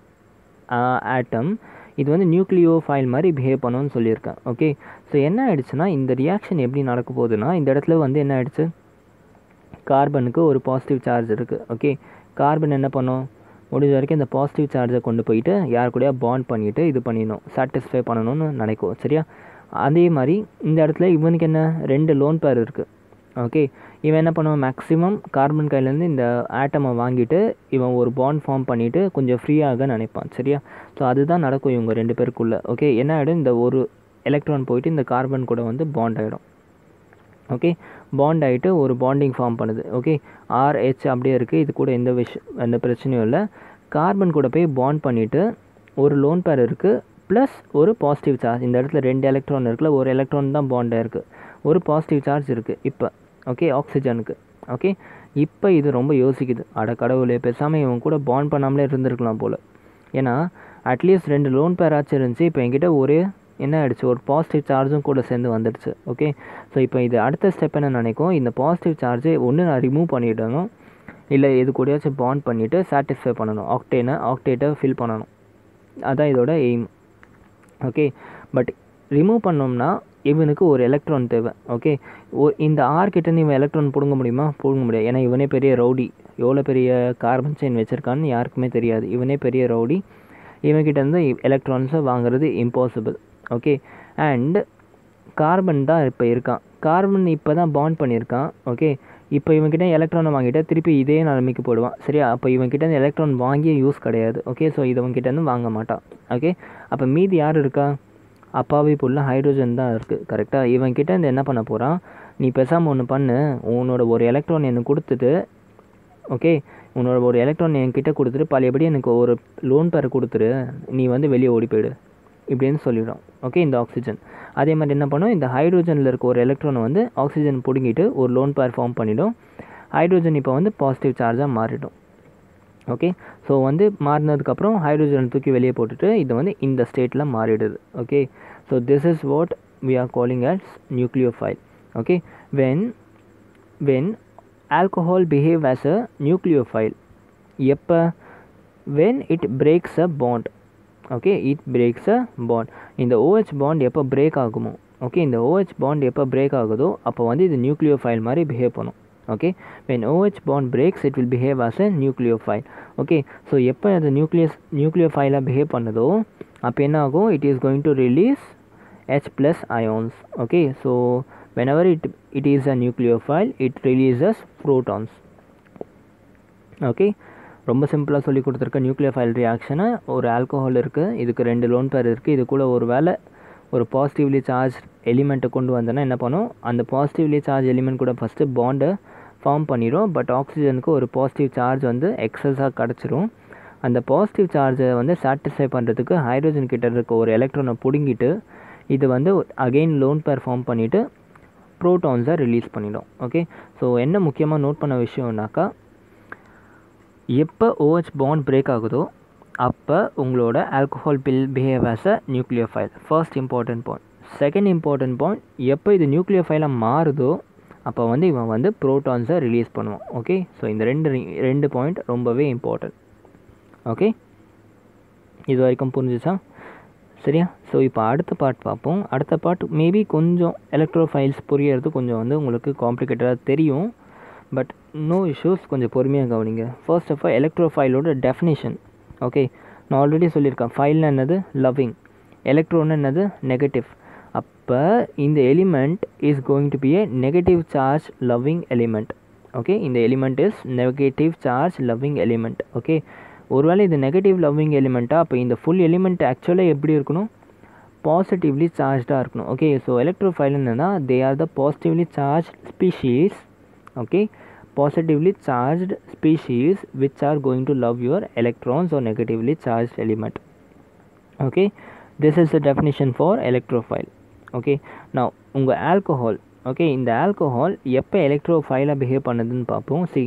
atom இது வந்து நியூக்ளியோ ஃபைல் மாதிரி பிஹேவ் பண்ணுன்னு சொல்லியிருக்கேன் ஓகே ஸோ என்ன ஆயிடுச்சுன்னா இந்த ரியாக்ஷன் எப்படி நடக்க போகுதுன்னா இந்த இடத்துல வந்து என்ன ஆயிடுச்சு கார்பனுக்கு ஒரு பாசிட்டிவ் சார்ஜ் இருக்குது ஓகே கார்பன் என்ன பண்ணும் முடிஞ்ச வரைக்கும் இந்த பாசிட்டிவ் சார்ஜை கொண்டு போயிட்டு யார் கூடயா பாண்ட் பண்ணிவிட்டு இது பண்ணிடணும் சாட்டிஸ்ஃபை பண்ணணும்னு நினைக்கும் சரியா அதே மாதிரி இந்த இடத்துல இவனுக்கு என்ன ரெண்டு லோன் பேர் இருக்குது ஓகே இவன் என்ன பண்ணுவான் மேக்ஸிமம் கார்பன் கையிலேருந்து இந்த ஆட்டமை வாங்கிட்டு இவன் ஒரு பாண்ட் ஃபார்ம் பண்ணிவிட்டு கொஞ்சம் ஃப்ரீயாக நினைப்பான் சரியா ஸோ அதுதான் நடக்கும் இவங்க ரெண்டு பேருக்குள்ளே ஓகே என்ன ஆகிடும் இந்த ஒரு எலக்ட்ரான் போயிட்டு இந்த கார்பன் கூட வந்து பாண்ட் ஆகிடும் ஓகே பாண்ட் ஆகிட்டு ஒரு பாண்டிங் ஃபார்ம் பண்ணுது ஓகே ஆர்ஹெச் அப்படியே இருக்குது இது கூட எந்த விஷயம் எந்த பிரச்சனையும் இல்லை கார்பன் கூட போய் பாண்ட் பண்ணிவிட்டு ஒரு லோன் பேர் இருக்குது ப்ளஸ் ஒரு பாசிட்டிவ் சார்ஜ் இந்த இடத்துல ரெண்டு எலக்ட்ரான் இருக்குல்ல ஒரு எலக்ட்ரான் தான் பாண்டாக இருக்குது ஒரு பாசிட்டிவ் சார்ஜ் இருக்குது இப்போ ஓகே ஆக்சிஜனுக்கு ஓகே இப்போ இது ரொம்ப யோசிக்குது அட கடவுளே பேசாமல் இவன் கூட பாண்ட் பண்ணாமலே இருந்திருக்கலாம் போல் ஏன்னா அட்லீஸ்ட் ரெண்டு லோன் பேராச்சும் இருந்துச்சு இப்போ என்கிட்ட ஒரே என்ன ஆயிடுச்சு ஒரு பாசிட்டிவ் சார்ஜும் கூட சேர்ந்து வந்துடுச்சு ஓகே ஸோ இப்போ இது அடுத்த ஸ்டெப் என்ன நினைக்கும் இந்த பாசிட்டிவ் சார்ஜை ஒன்று நான் ரிமூவ் பண்ணிவிடணும் இல்லை இது கூடயாச்சும் பாண்ட் பண்ணிவிட்டு சாட்டிஸ்ஃபை பண்ணணும் ஆக்டேனை ஆக்டேட்டை ஃபில் பண்ணணும் அதான் இதோட எய்ம் ஓகே பட் ரிமூவ் பண்ணோம்னா இவனுக்கு ஒரு எலக்ட்ரான் தேவை ஓகே ஓ இந்த ஆர் கிட்டேருந்து இவன் எலக்ட்ரான் பிடுங்க முடியுமா பிடுங்க முடியாது ஏன்னா இவனே பெரிய ரவுடி எவ்வளோ பெரிய கார்பன் செயின் வச்சுருக்கான்னு யாருக்குமே தெரியாது இவனே பெரிய ரவுடி இவன்கிட்டேருந்து எலக்ட்ரான்ஸை வாங்குறது இம்பாசிபிள் ஓகே அண்ட் கார்பன் தான் இப்போ இருக்கான் கார்பன் இப்போ தான் பாண்ட் பண்ணியிருக்கான் ஓகே இப்போ இவன்கிட்ட எலக்ட்ரானை வாங்கிட்டா திருப்பி இதே நிலைமைக்கு போடுவான் சரியா அப்போ இவன்கிட்ட எலக்ட்ரான் வாங்கிய யூஸ் கிடையாது ஓகே ஸோ இது இவன்கிட்டேருந்து வாங்க மாட்டான் ஓகே அப்போ மீதி யார் இருக்கா அப்பாவி புள்ள ஹைட்ரோஜன் தான் இருக்குது கரெக்டாக இவன்கிட்ட இருந்து என்ன பண்ண போகிறான் நீ பேசாமல் ஒன்று பண்ணு உன்னோட ஒரு எலக்ட்ரான் எனக்கு கொடுத்துட்டு ஓகே உன்னோட ஒரு எலக்ட்ரான் என்கிட்ட கொடுத்துட்டு பழையபடி எனக்கு ஒரு லோன் பேர் கொடுத்துரு நீ வந்து வெளியே ஓடி போயிடு இப்படின்னு சொல்லிடும் ஓகே இந்த ஆக்சிஜன் அதே மாதிரி என்ன பண்ணும் இந்த ஹைட்ரோஜனில் இருக்க ஒரு எலக்ட்ரானை வந்து ஆக்சிஜன் பிடுங்கிட்டு ஒரு லோன் பேர் ஃபார்ம் பண்ணிடும் ஹைட்ரோஜன் இப்போ வந்து பாசிட்டிவ் சார்ஜாக மாறிடும் ஓகே ஸோ வந்து மாறினதுக்கப்புறம் ஹைட்ரோஜன் தூக்கி வெளியே போட்டுட்டு இது வந்து இந்த ஸ்டேட்டில் மாறிடுது okay so this is what we are calling as nucleophile okay when when alcohol behave as a nucleophile எப்போ when it breaks a bond okay it breaks a bond இந்த OH பாண்ட் எப்போ பிரேக் ஆகுமோ okay இந்த OH bond எப்போ break ஆகுதோ அப்போ வந்து இது நியூக்ளியோஃபைல் மாதிரி பிஹேவ் பண்ணும் okay when OH bond breaks it will behave as a nucleophile okay so எப்போ அது நியூக்ளியஸ் நியூக்ளியோஃபைலாக பிஹேவ் பண்ணுதோ அப்போ என்ன ஆகும் it is going to release H plus ions okay so whenever it it is a nucleophile it releases protons okay ரொம்ப சிம்பிளாக சொல்லி கொடுத்துருக்க நியூக்ளியோஃபைல் ரியாக்ஷனை ஒரு ஆல்கோஹால் இருக்குது இதுக்கு ரெண்டு லோன் பேர் இருக்குது இது கூட ஒரு வேளை ஒரு பாசிட்டிவ்லி சார்ஜ் எலிமெண்ட்டை கொண்டு வந்தோன்னா என்ன பண்ணும் அந்த பாசிட்டிவ்லி சார்ஜ் எலிமெண்ட் கூட ஃபஸ்ட்டு பாண்டை ஃபார்ம் பண்ணிடும் பட் ஆக்சிஜனுக்கு ஒரு பாசிட்டிவ் சார்ஜ் வந்து எக்ஸஸாக கிடச்சிரும் அந்த பாசிட்டிவ் சார்ஜை வந்து சாட்டிஸ்ஃபை பண்ணுறதுக்கு ஹைட்ரோஜன் கிட்ட இருக்க ஒரு எலக்ட்ரானை பிடுங்கிட்டு இது வந்து அகெயின் லோன் பேர் ஃபார்ம் பண்ணிவிட்டு ப்ரோட்டான்ஸை ரிலீஸ் பண்ணிடும் ஓகே ஸோ என்ன முக்கியமாக நோட் பண்ண விஷயம்னாக்கா எப்போ ஓஹெச் பாண்ட் பிரேக் ஆகுதோ அப்போ உங்களோட alcohol will behave as a nucleophile first important point second important point எப்போ இது நியூக்ளியோஃபைலாக மாறுதோ அப்போ வந்து இவன் வந்து ப்ரோட்டான்ஸை ரிலீஸ் பண்ணுவான் ஓகே ஸோ இந்த ரெண்டு ரெண்டு பாயிண்ட் ரொம்பவே இம்பார்ட்டன்ட் ஓகே இது வரைக்கும் புரிஞ்சுச்சா சரியா ஸோ இப்போ அடுத்த பார்ட் பார்ப்போம் அடுத்த பார்ட் மேபி கொஞ்சம் எலக்ட்ரோஃபைல்ஸ் புரியறது கொஞ்சம் வந்து உங்களுக்கு காம்ப்ளிகேட்டடாக தெரியும் பட் நோ இஷ்யூஸ் கொஞ்சம் பொறுமையாக கவனிங்க ஃபர்ஸ்ட் ஆஃப் ஆல் எலக்ட்ரோஃபைலோட டெஃபினேஷன் ஓகே நான் ஆல்ரெடி சொல்லியிருக்கேன் ஃபைல்னா என்னது லவ்விங் எலக்ட்ரோன்னு என்னது நெகட்டிவ் அப்போ இந்த element is going to be a negative charge loving element okay இந்த element is negative charge loving element okay ஒருவேளை இது நெகட்டிவ் லவ்விங் எலிமெண்ட்டாக அப்போ இந்த ஃபுல் எலிமெண்ட் ஆக்சுவலாக எப்படி இருக்கணும் பாசிட்டிவ்லி சார்ஜாக இருக்கணும் ஓகே ஸோ எலக்ட்ரோஃபைல் என்னன்னா they are the positively charge species okay positively charged species which are going to love your electrons or negatively charged element okay this is the definition for electrophile okay now உங்கள் alcohol okay இந்த alcohol எப்போ எலக்ட்ரோஃபைலாக behave பண்ணுதுன்னு பார்ப்போம் see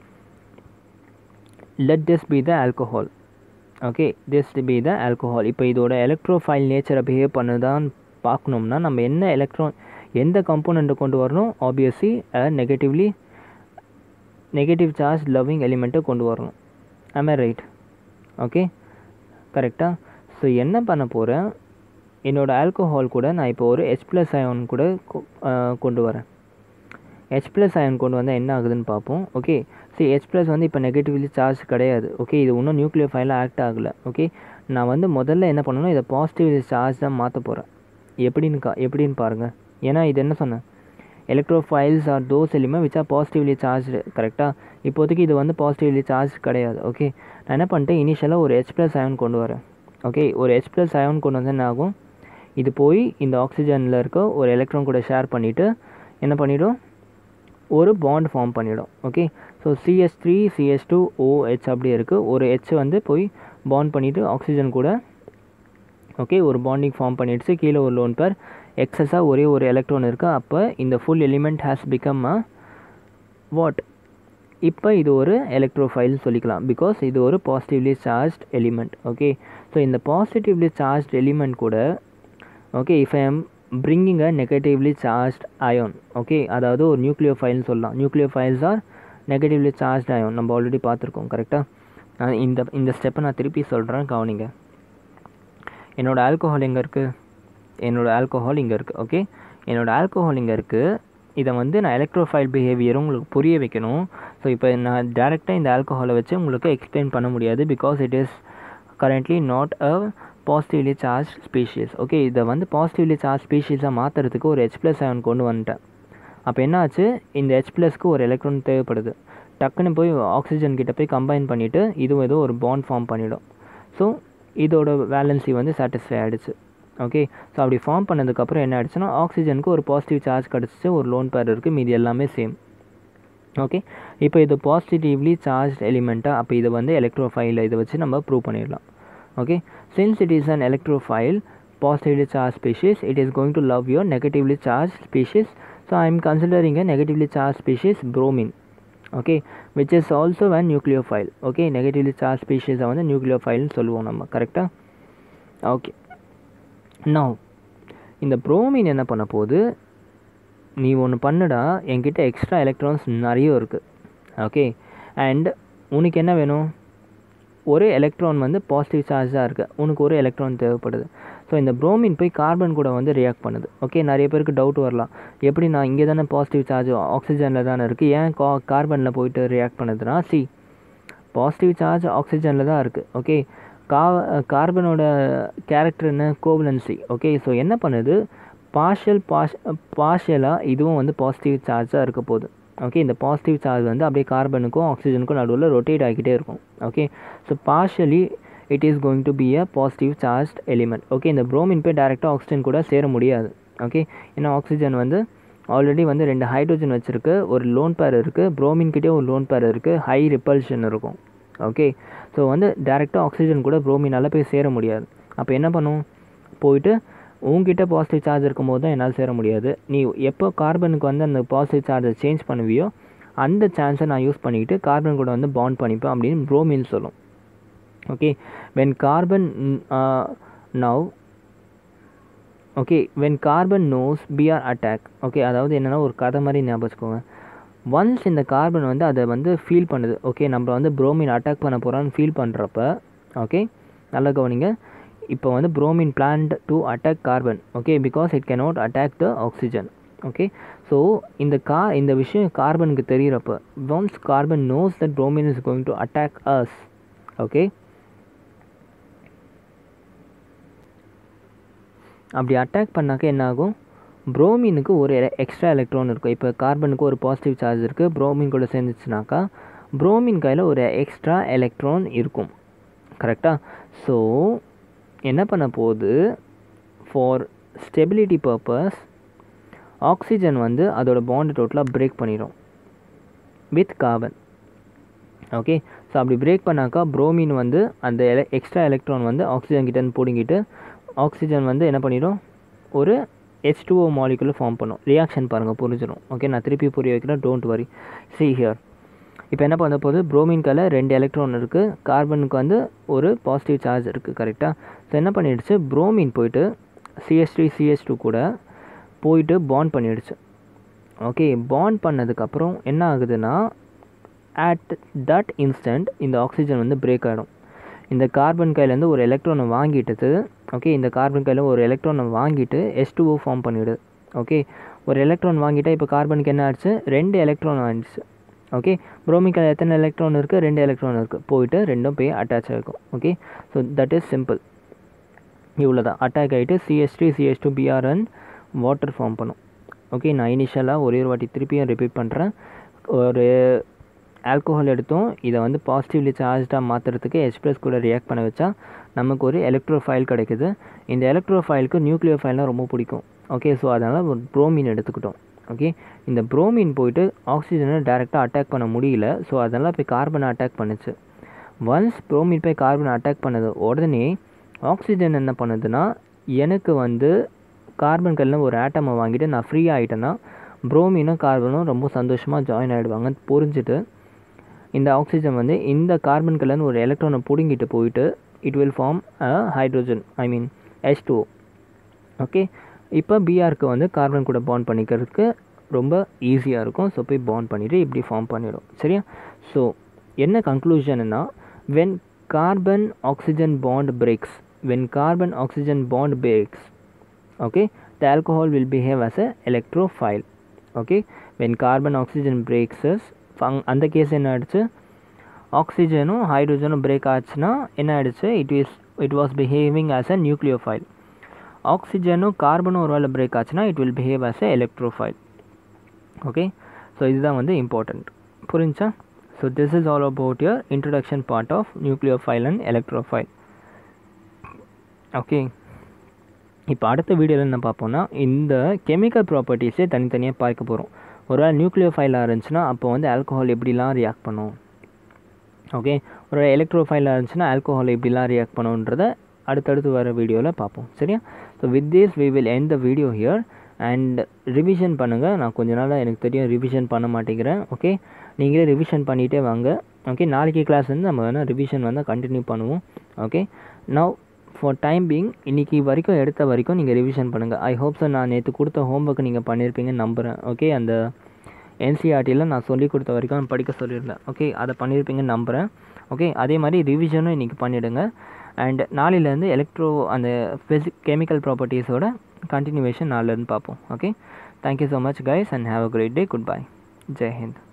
let this be the alcohol ஓகே this be the alcohol இப்போ இதோட electrophile நேச்சரை பிஹேவ் பண்ணுதான்னு பார்க்கணும்னா நம்ம என்ன எலக்ட்ரான் எந்த கம்போனண்ட்டை கொண்டு வரணும் obviously negatively negative charge loving எலிமெண்ட்டை கொண்டு வரணும் ஆமே ரைட் ஓகே கரெக்டாக ஸோ என்ன பண்ண போகிறேன் என்னோடய ஆல்கோஹால் கூட நான் இப்போ ஒரு ஹெச் ப்ளஸ் அயன் கூட கொண்டு வரேன் ஹெச் ப்ளஸ் அயன் கொண்டு வந்தால் என்ன ஆகுதுன்னு பார்ப்போம் ஓகே சரி ஹெச் ப்ளஸ் வந்து இப்போ நெகட்டிவ்லி சார்ஜ் கிடையாது ஓகே இது இன்னும் நியூக்ளியர் ஃபைலாக ஆக்ட் ஆகலை ஓகே நான் வந்து முதல்ல என்ன பண்ணணும் இதை பாசிட்டிவ் சார்ஜ் தான் மாற்ற போகிறேன் எப்படின்னு கா எப்படின்னு பாருங்கள் ஏன்னா இது என்ன சொன்னேன் electrophiles are those element which are positively charged கரெக்டாக இப்போதைக்கு இது வந்து பாசிட்டிவ்லி சார்ஜ் கிடையாது ஓகே நான் என்ன பண்ணிட்டேன் இனிஷியலாக ஒரு ஹெச் ப்ளஸ் அயன் கொண்டு வரேன் ஓகே ஒரு ஹெச் ப்ளஸ் அயன் கொண்டு வந்து என்ன ஆகும் இது போய் இந்த ஆக்சிஜனில் இருக்க ஒரு எலக்ட்ரான் கூட ஷேர் பண்ணிவிட்டு என்ன பண்ணிவிடும் ஒரு பாண்ட் ஃபார்ம் பண்ணிவிடும் okay so CS three CS two OH அப்படி இருக்குது ஒரு ஹெச் வந்து போய் பாண்ட் பண்ணிவிட்டு ஆக்சிஜன் கூட ஓகே ஒரு பாண்டிங் ஃபார்ம் பண்ணிடுச்சு கீழே ஒரு லோன் பேர் எக்ஸஸாக ஒரே ஒரு எலக்ட்ரான் இருக்குது அப்போ இந்த full element has become a what இப்போ இது ஒரு எலக்ட்ரோஃபைல் சொல்லிக்கலாம் பிகாஸ் இது ஒரு positively charged element okay so இந்த பாசிட்டிவ்லி சார்ஜ்ட் எலிமெண்ட் கூட okay if I am bringing a negatively charged ion okay அதாவது ஒரு நியூக்ளியோ ஃபைல்னு சொல்லலாம் nucleophiles are negatively charged ion நம்ம ஆல்ரெடி பார்த்துருக்கோம் கரெக்டாக இந்த இந்த ஸ்டெப்பை நான் திருப்பி சொல்கிறேன் கவனிங்க என்னோடய ஆல்கோஹால் எங்கே இருக்குது என்னோடய ஆல்கோஹால் இங்கே இருக்குது ஓகே என்னோடய ஆல்கோஹால் இங்கே இருக்குது இதை வந்து நான் எலக்ட்ரோஃபைல் பிஹேவியரும் உங்களுக்கு புரிய வைக்கணும் ஸோ இப்போ நான் டேரெக்டாக இந்த ஆல்கோஹாலை வச்சு உங்களுக்கு எக்ஸ்பிளைன் பண்ண முடியாது because it is currently not a positively charge species okay இதை வந்து பாசிட்டிவ்லி சார்ஜ் ஸ்பீஷீஸாக மாற்றுறதுக்கு ஒரு ஹெச் ப்ளஸ் செவன் கொண்டு வந்துட்டேன் அப்போ என்ன ஆச்சு இந்த ஹெச் ப்ளஸ்க்கு ஒரு எலக்ட்ரான் தேவைப்படுது டக்குன்னு போய் ஆக்சிஜன் கிட்ட போய் கம்பைன் பண்ணிவிட்டு இதுவும் ஏதோ ஒரு பாண்ட் ஃபார்ம் பண்ணிடும் ஸோ இதோட வேலன்சி வந்து சாட்டிஸ்ஃபை ஆகிடுச்சு ஓகே ஸோ அப்படி ஃபார்ம் பண்ணதுக்கப்புறம் என்ன ஆயிடுச்சுன்னா ஆக்சிஜனுக்கு ஒரு பாசிட்டிவ் சார்ஜ் கிடச்சிச்சு ஒரு லோன் பேர் இருக்குது மீதி எல்லாமே சேம் ஓகே இப்போ இது பாசிட்டிவ்லி சார்ஜ் எலிமெண்ட்டாக அப்போ இதை வந்து எலக்ட்ரோஃபைல் இதை வச்சு நம்ம ப்ரூவ் பண்ணிடலாம் okay since it is an electrophile positively charged species it is going to love your negatively charged species so i am considering a negatively charged species bromine okay which is also a nucleophile okay negatively charged species வந்து nucleophile சொல்லுவோம் நம்ம கரெக்டாக okay now இந்த bromine என்ன பண்ண போகுது நீ ஒன்று பண்ணுடா என்கிட்ட எக்ஸ்ட்ரா எலக்ட்ரான்ஸ் நிறைய இருக்குது ஓகே அண்ட் உனக்கு என்ன வேணும் ஒரு எலக்ட்ரான் வந்து பாசிட்டிவ் சார்ஜாக இருக்குது உனக்கு ஒரு எலக்ட்ரான் தேவைப்படுது ஸோ இந்த ப்ரோமின் போய் கார்பன் கூட வந்து ரியாக்ட் பண்ணுது ஓகே நிறைய பேருக்கு டவுட் வரலாம் எப்படி நான் இங்கே தானே பாசிட்டிவ் சார்ஜ் ஆக்சிஜனில் தானே இருக்குது ஏன் கா கார்பனில் போயிட்டு ரியாக்ட் பண்ணுதுன்னா சி பாசிட்டிவ் சார்ஜ் ஆக்சிஜனில் தான் இருக்குது ஓகே கா கார்பனோட கேரக்டர் என்ன கோவலன்சி ஓகே ஸோ என்ன பண்ணுது பார்ஷியல் பாஷ் பார்ஷியலாக இதுவும் வந்து பாசிட்டிவ் சார்ஜாக இருக்க போகுது ஓகே இந்த பாசிட்டிவ் சார்ஜ் வந்து அப்படியே கார்பனுக்கும் ஆக்சிஜனுக்கும் நடுவில் ரொட்டேட் ஆகிக்கிட்டே இருக்கும் okay so partially it is going to be a positive charge element okay இந்த ப்ரோமின் போய் டேரெக்டாக ஆக்சிஜன் கூட சேர முடியாது ஓகே ஏன்னா ஆக்சிஜன் வந்து ஆல்ரெடி வந்து ரெண்டு ஹைட்ரோஜன் வச்சுருக்கு ஒரு லோன் பேர் இருக்குது ப்ரோமின் கிட்டே ஒரு லோன் பேர் இருக்குது ஹை ரிப்பல்ஷன் இருக்கும் ஓகே ஸோ வந்து டேரெக்டாக ஆக்சிஜன் கூட ப்ரோமினால் போய் சேர முடியாது அப்போ என்ன பண்ணும் போயிட்டு உங்ககிட்ட பாசிட்டிவ் சார்ஜ் இருக்கும்போது தான் என்னால் சேர முடியாது நீ எப்போ கார்பனுக்கு வந்து அந்த பாசிட்டிவ் சார்ஜை சேஞ்ச் பண்ணுவியோ அந்த சான்ஸை நான் யூஸ் பண்ணிக்கிட்டு கார்பன் கூட வந்து பாண்ட் பண்ணிப்பேன் அப்படின்னு ப்ரோமின் சொல்லும் okay when carbon now okay when carbon knows BR attack okay அதாவது என்னென்னா ஒரு கதை மாதிரி ஞாபகம் வச்சுக்கோங்க ஒன்ஸ் இந்த கார்பன் வந்து அதை வந்து ஃபீல் பண்ணுது ஓகே நம்ம வந்து ப்ரோமின் அட்டாக் பண்ண போகிறான்னு ஃபீல் பண்ணுறப்ப ஓகே நல்லா கவனிங்க இப்போ வந்து bromine planned to attack carbon okay because it cannot attack the oxygen okay so இந்த கா இந்த விஷயம் கார்பனுக்கு தெரிகிறப்ப once carbon knows that bromine is going to attack us okay அப்படி அட்டாக் பண்ணாக்க என்ன ஆகும் ப்ரோமினுக்கு ஒரு எக்ஸ்ட்ரா எலக்ட்ரான் இருக்கும் இப்போ கார்பனுக்கு ஒரு பாசிட்டிவ் சார்ஜ் இருக்குது ப்ரோமின் கூட சேர்ந்துச்சுனாக்கா ப்ரோமின் கையில் ஒரு எக்ஸ்ட்ரா எலக்ட்ரான் இருக்கும் கரெக்டாக ஸோ என்ன பண்ண போகுது ஃபார் ஸ்டெபிலிட்டி பர்பஸ் ஆக்சிஜன் வந்து அதோட பாண்டு டோட்டலாக பிரேக் பண்ணிடும் வித் கார்பன் ஓகே ஸோ அப்படி பிரேக் பண்ணாக்கா ப்ரோமின் வந்து அந்த எல எக்ஸ்ட்ரா எலக்ட்ரான் வந்து ஆக்சிஜன் கிட்டேருந்து பிடுங்கிட்டு ஆக்சிஜன் வந்து என்ன பண்ணிடும் ஒரு ஹெச் டூஓ மாலிகுலை ஃபார்ம் பண்ணும் ரியாக்ஷன் பாருங்கள் புரிஞ்சிடும் ஓகே நான் திருப்பி புரிய வைக்கிறேன் டோன்ட் வரி சி ஹியர் இப்போ என்ன பண்ண போகுது ப்ரோமின் கல ரெண்டு எலக்ட்ரான் இருக்குது கார்பனுக்கு வந்து ஒரு பாசிட்டிவ் சார்ஜ் இருக்குது கரெக்டாக ஸோ என்ன பண்ணிடுச்சு ப்ரோமின் போயிட்டு சிஎஸ் த்ரீ சிஎஸ் டூ கூட போயிட்டு பாண்ட் பண்ணிடுச்சு ஓகே பாண்ட் பண்ணதுக்கப்புறம் என்ன ஆகுதுன்னா அட் தட் இன்ஸ்டன்ட் இந்த ஆக்சிஜன் வந்து பிரேக் ஆகிடும் இந்த கார்பன் கையிலேருந்து ஒரு எலக்ட்ரானை வாங்கிட்டது ஓகே இந்த கார்பன் கையில் ஒரு எலக்ட்ரானை வாங்கிட்டு எஸ் டூஓ ஃபார்ம் பண்ணிவிடுது ஓகே ஒரு எலக்ட்ரான் வாங்கிட்டால் இப்போ கார்பனுக்கு என்ன ஆச்சு ரெண்டு எலக்ட்ரான் ஆயிடுச்சு ஓகே ப்ரோமிக்கில் எத்தனை எலக்ட்ரான் இருக்குது ரெண்டு எலக்ட்ரான் இருக்குது போயிட்டு ரெண்டும் போய் அட்டாச் ஆகிருக்கும் okay so that is simple இவ்வளோ தான் அட்டாக் ஆகிட்டு CS three CS two BR and water form பண்ணும் ஓகே நான் இனிஷியலாக ஒரே ஒரு வாட்டி திருப்பியும் ரிப்பீட் பண்ணுறேன் ஒரு ஆல்கோஹால் எடுத்தோம் இதை வந்து பாசிட்டிவ்லி சார்ஜாக மாற்றுறதுக்கு ஹெச் ப்ளஸ் கூட ரியாக்ட் பண்ண வச்சா நமக்கு ஒரு எலக்ட்ரோஃபைல் கிடைக்குது இந்த எலக்ட்ரோஃபைலுக்கு நியூக்ளியர் ஃபைல்னால் ரொம்ப பிடிக்கும் ஓகே ஸோ அதனால் ஒரு ப்ரோமின் எடுத்துக்கிட்டோம் ஓகே இந்த ப்ரோமின் போயிட்டு ஆக்சிஜனை டேரெக்டாக அட்டாக் பண்ண முடியல ஸோ அதெல்லாம் போய் கார்பனை அட்டாக் பண்ணுச்சு ஒன்ஸ் ப்ரோமின் போய் கார்பனை அட்டாக் பண்ணது உடனே ஆக்சிஜன் என்ன பண்ணுதுன்னா எனக்கு வந்து கார்பன் கல்லில் ஒரு ஆட்டமை வாங்கிட்டு நான் ஃப்ரீ ஆகிட்டேன்னா புரோமினும் கார்பனும் ரொம்ப சந்தோஷமாக ஜாயின் ஆகிடுவாங்க புரிஞ்சுட்டு இந்த ஆக்சிஜன் வந்து இந்த கார்பன் கலர்னு ஒரு எலக்ட்ரானை பிடுங்கிட்டு போயிட்டு it will form a hydrogen I mean H two okay இப்போ பிஆருக்கு வந்து கார்பன் கூட பாண்ட் பண்ணிக்கிறதுக்கு ரொம்ப ஈஸியாக இருக்கும் ஸோ போய் பாண்ட் பண்ணிவிட்டு இப்படி ஃபார்ம் பண்ணிடும் சரியா ஸோ என்ன கன்க்ளூஷன்னா when carbon oxygen bond breaks when carbon oxygen bond breaks okay the alcohol will behave as a electrophile okay when carbon oxygen breaks ஃபங் அந்த கேஸ் என்ன ஆயிடுச்சு ஆக்சிஜனும் ஹைட்ரோஜனும் பிரேக் ஆச்சுன்னா என்ன ஆயிடுச்சு it is it was behaving as a nucleophile ஆக்சிஜனும் கார்பனும் ஒரு வேளை பிரேக் ஆச்சுன்னா it will behave as a electrophile okay so இதுதான் வந்து இம்பார்ட்டண்ட் புரிஞ்சா so this is all about your introduction part of nucleophile and electrophile okay இப்போ அடுத்த வீடியோவில் என்ன பார்ப்போம்னா இந்த கெமிக்கல் ப்ராப்பர்ட்டிஸே தனித்தனியாக பார்க்க போகிறோம் ஒரு வேளை நியூக்ளியோ ஃபைலாக இருந்துச்சுன்னா அப்போ வந்து ஆல்கஹால் எப்படிலாம் ரியாக்ட் பண்ணும் ஓகே ஒரு எலக்ட்ரோஃபைலாக இருந்துச்சுன்னா ஆல்கஹால் எப்படிலாம் ரியாக்ட் பண்ணுன்றத அடுத்தடுத்து வர வீடியோவில் பார்ப்போம் சரியா so with this we will end the video here and revision பண்ணுங்கள் நான் கொஞ்ச நாளாக எனக்கு தெரியும் ரிவிஷன் பண்ண மாட்டேங்கிறேன் ஓகே நீங்களே ரிவிஷன் பண்ணிகிட்டே வாங்க ஓகே நாளைக்கு கிளாஸ் வந்து நம்ம வேணால் ரிவிஷன் வந்து கண்டினியூ பண்ணுவோம் okay now for time being இன்றைக்கி வரைக்கும் எடுத்த வரைக்கும் நீங்கள் ரிவிஷன் பண்ணுங்கள் ஐ ஹோப் சார் நான் நேற்று கொடுத்த ஹோம்ஒர்க் நீங்கள் பண்ணியிருப்பீங்கன்னு நம்புகிறேன் ஓகே அந்த என்சிஆர்டியில் நான் சொல்லி கொடுத்த வரைக்கும் படிக்க சொல்லியிருந்தேன் ஓகே அதை பண்ணியிருப்பீங்கன்னு நம்புகிறேன் ஓகே அதே மாதிரி ரிவிஷனும் இன்றைக்கி பண்ணிவிடுங்க அண்ட் நாளையிலேருந்து எலக்ட்ரோ அந்த ஃபிசிக் கெமிக்கல் ப்ராப்பர்ட்டிஸோட கண்டினியூவேஷன் நாளிலேருந்து பார்ப்போம் okay thank you so much guys and have a great day good bye Jai Hind